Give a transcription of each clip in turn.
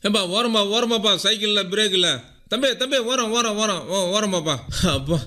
ஏப்பா ஓரம்பா ஓரமாப்பா சைக்கிளில் பிரேக் இல்லை தம்பி தம்பி ஓரம் ஓரம் ஓரம் ஓ ஓரமாப்பா அப்பா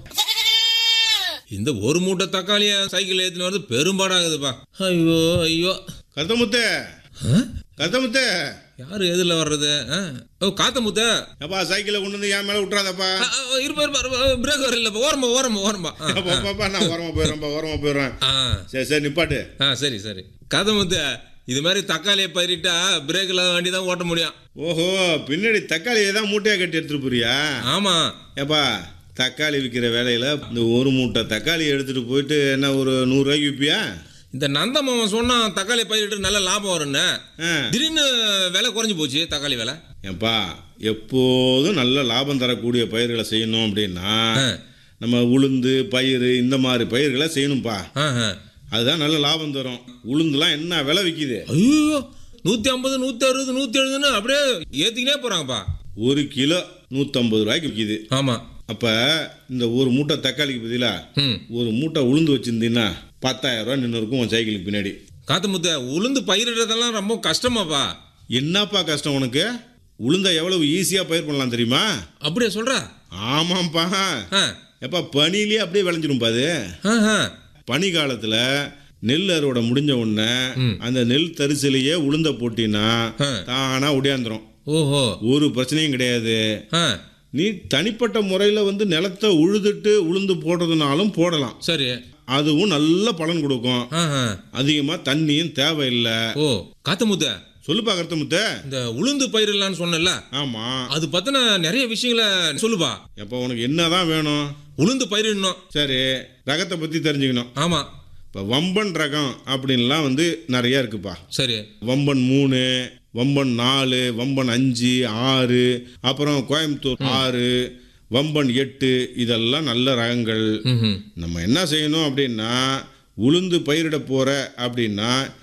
இந்த ஒரு மூட்டை தக்காளியை சைக்கிள் ஏற்றின்னு வந்து பெரும்பாடாகுதுப்பா ஐயோ ஐயோ கருத்தமுத்து ஆ? கருத்தமுத்து யார் எதிரில் வர்றது ஆ? ஓ காத்த முத்த அப்பா சைக்கிளை கொண்டு வந்து என் மேலே விட்றாதப்பா இருப்பா இருப்பா பிரேக் வர இல்லைப்பா ஓரம்பா ஓரம்பா ஓரம்பா ஆ, அப்பா, அப்பா, அப்பா, நான் ஓரமாக போயிடுறேன்ப்பா ஓரமாக போயிடுறேன் ஆ சரி சரி நிப்பாட்டு ஆ சரி சரி கதை முத்த இது மாதிரி தக்காளியை பயிரிட்டா பிரேக் இல்லாத வண்டி தான் ஓட்ட முடியும் ஓஹோ பின்னாடி தக்காளியை தான் மூட்டையாக கட்டி எடுத்துட்டு போறியா ஆமாம் ஏப்பா தக்காளி விற்கிற வேலையில் இந்த ஒரு மூட்டை தக்காளி எடுத்துட்டு போயிட்டு என்ன ஒரு நூறுரூவாய்க்கு விற்பியா இந்த நந்த மாமன் சொன்னான் தக்காளி பயிரிட்டு நல்ல லாபம் வரும்னு ஆ திடீர்னு விலை குறைஞ்சு போச்சு தக்காளி விலை ஏப்பா எப்போதும் நல்ல லாபம் தரக்கூடிய பயிர்களை செய்யணும் அப்படின்னா ஆ. நம்ம உளுந்து பயிர் இந்த மாதிரி பயிர்களை செய்யணும்ப்பா ஆ ஆ. அதுதான் நல்ல லாபம் தரும் உளுந்துலாம் என்ன விலை விற்கிது ஐயோ நூற்றி ஐம்பது நூற்றி அறுபது நூற்றி எழுபதுன்னு அப்படியே ஏற்றிக்கினே போகிறாங்கப்பா ஒரு கிலோ நூற்றம்பது ரூபாய்க்கு விற்கிது ஆமாம் அப்போ இந்த ஒரு மூட்டை தக்காளிக்கு பதிலாக ம் ஒரு மூட்டை உளுந்து வச்சுருந்தீங்கன்னா பத்தாயிரம் ரூபா நின்று இருக்கும் உன் சைக்கிளுக்கு பின்னாடி காத்து முத்த உளுந்து பயிரிடுறதெல்லாம் ரொம்ப கஷ்டமாப்பா என்னப்பா கஷ்டம் உனக்கு உளுந்த எவ்வளவு ஈஸியாக பயிர் பண்ணலாம் தெரியுமா அப்படியே சொல்கிறா ஆமாம்ப்பா ஆ எப்பா பனிலேயே அப்படியே விளைஞ்சிரும்ப்பா அது ஆ ஆ பனி காலத்தில் நெல் அறுவடை முடிஞ்ச உடனே ம். அந்த நெல் தரிசிலையே உளுந்த போட்டினா ஆ. தானாக ஒடியாந்துரும் ஓஹோ ஒரு பிரச்சனையும் கிடையாது ஆ நீ தனிப்பட்ட முறையில் வந்து நிலத்தை உழுதுட்டு உளுந்து போடுறதுனாலும் போடலாம் சரி அதுவும் நல்ல பலன் கொடுக்கும் ஆ ஆ அதிகமாக தண்ணியும் தேவையில்லை ஓ காத்து முத்த சொல்லுப்பா கருத்தமுத்த இந்த உளுந்து பயிரிடலான்னு சொன்னல ஆமாம் அது பற்றின நிறைய விஷயங்களை சொல்லுப்பா எப்போ உனக்கு என்னதான் வேணும் உளுந்து பயிரிடணும் சரி ரகத்தை பற்றி தெரிஞ்சுக்கணும் ஆமாம் இப்போ வம்பன் ரகம் அப்படின்லாம் வந்து நிறைய இருக்குப்பா சரி வம்பன் மூணு வம்பன் நாலு வம்பன் அஞ்சு ஆறு அப்புறம் கோயம்புத்தூர் ஆறு வம்பன் எட்டு இதெல்லாம் நல்ல ரகங்கள் ம் நம்ம என்ன செய்யணும் அப்படின்னா உளுந்து பயிரிட போகிற அப்படின்னா